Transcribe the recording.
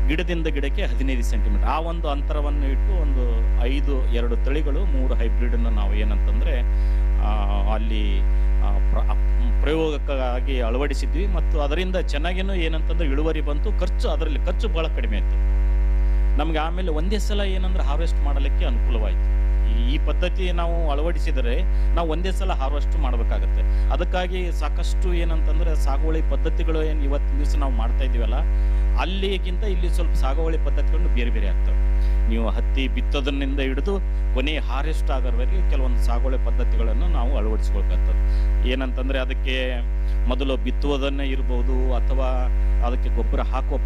ಗಿಡದಿಂದ ಗಿಡಕ್ಕೆ ಹದಿನೈದು ಸೆಂಟಿಮೀಟರ್ ಆ ಒಂದು ಅಂತರವನ್ನು ಇಟ್ಟು ಒಂದು ಐದು ಎರಡು ತಳಿಗಳು ಮೂರು ಹೈಬ್ರಿಡನ್ನು ನಾವು ಏನಂತಂದ್ರೆ ಆ, ಅಲ್ಲಿ ಆ, ಪ್ರ- ಅಪ್- ಪ್ರಯೋಗಕ್ಕಾಗಿ ಅಳವಡಿಸಿದ್ವಿ ಮತ್ತು ಅದರಿಂದ ಚೆನ್ನಾಗೇನು ಏನಂತಂದ್ರೆ ಇಳುವರಿ ಬಂತು ಖರ್ಚು ಅದರಲ್ಲಿ ಖರ್ಚು ಬಹಳ ಕಡಿಮೆ ಆಯ್ತು ನಮ್ಗೆ ಆಮೇಲೆ ಒಂದೇ ಸಲ ಏನಂದ್ರೆ ಹಾರ್ವೆಸ್ಟ್ ಮಾಡಲಿಕ್ಕೆ ಅನುಕೂಲವಾಯಿತು ಈ- ಈ ಪದ್ಧತಿ ನಾವು ಅಳವಡಿಸಿದರೆ ನಾವು ಒಂದೇ ಸಲ ಹಾರ್ವೆಸ್ಟ್ ಮಾಡಬೇಕಾಗತ್ತೆ ಅದಕ್ಕಾಗಿ ಸಾಕಷ್ಟು ಏನಂತಂದ್ರೆ ಸಾಗುವಳಿ ಪದ್ಧತಿಗಳು ಏನು ಇವತ್ತಿನ ದಿವಸ ನಾವು ಮಾಡ್ತಾ ಇದೀವಲ್ಲ ಅಲ್ಲಿಗಿಂತ ಇಲ್ಲಿ ಸ್ವಲ್ಪ ಸಾಗುವಳಿ ಪದ್ಧತಿಗಳು ಬೇರೆ ಬೇರೆ ಆಗ್ತವೆ ನೀವು ಹತ್ತಿ ಬಿತ್ತೋದನ್ನಿಂದ ಹಿಡಿದು ಕೊನೆ ಹಾರೆಸ್ಟ್ ಆಗೋವರೆಗೆ ಕೆಲವೊಂದು ಸಾಗುವಳಿ ಪದ್ಧತಿಗಳನ್ನು ನಾವು ಅಳವಡಿಸ್ಕೊಳ್ಬೇಕಾಗ್ತದೆ ಏನಂತಂದ್ರೆ ಅದಕ್ಕೆ ಮೊದಲು ಬಿತ್ತುವುದನ್ನೇ ಇರ್ಬೋದು ಅಥವಾ ಅದಕ್ಕೆ ಗೊಬ್ಬರ ಹಾಕುವ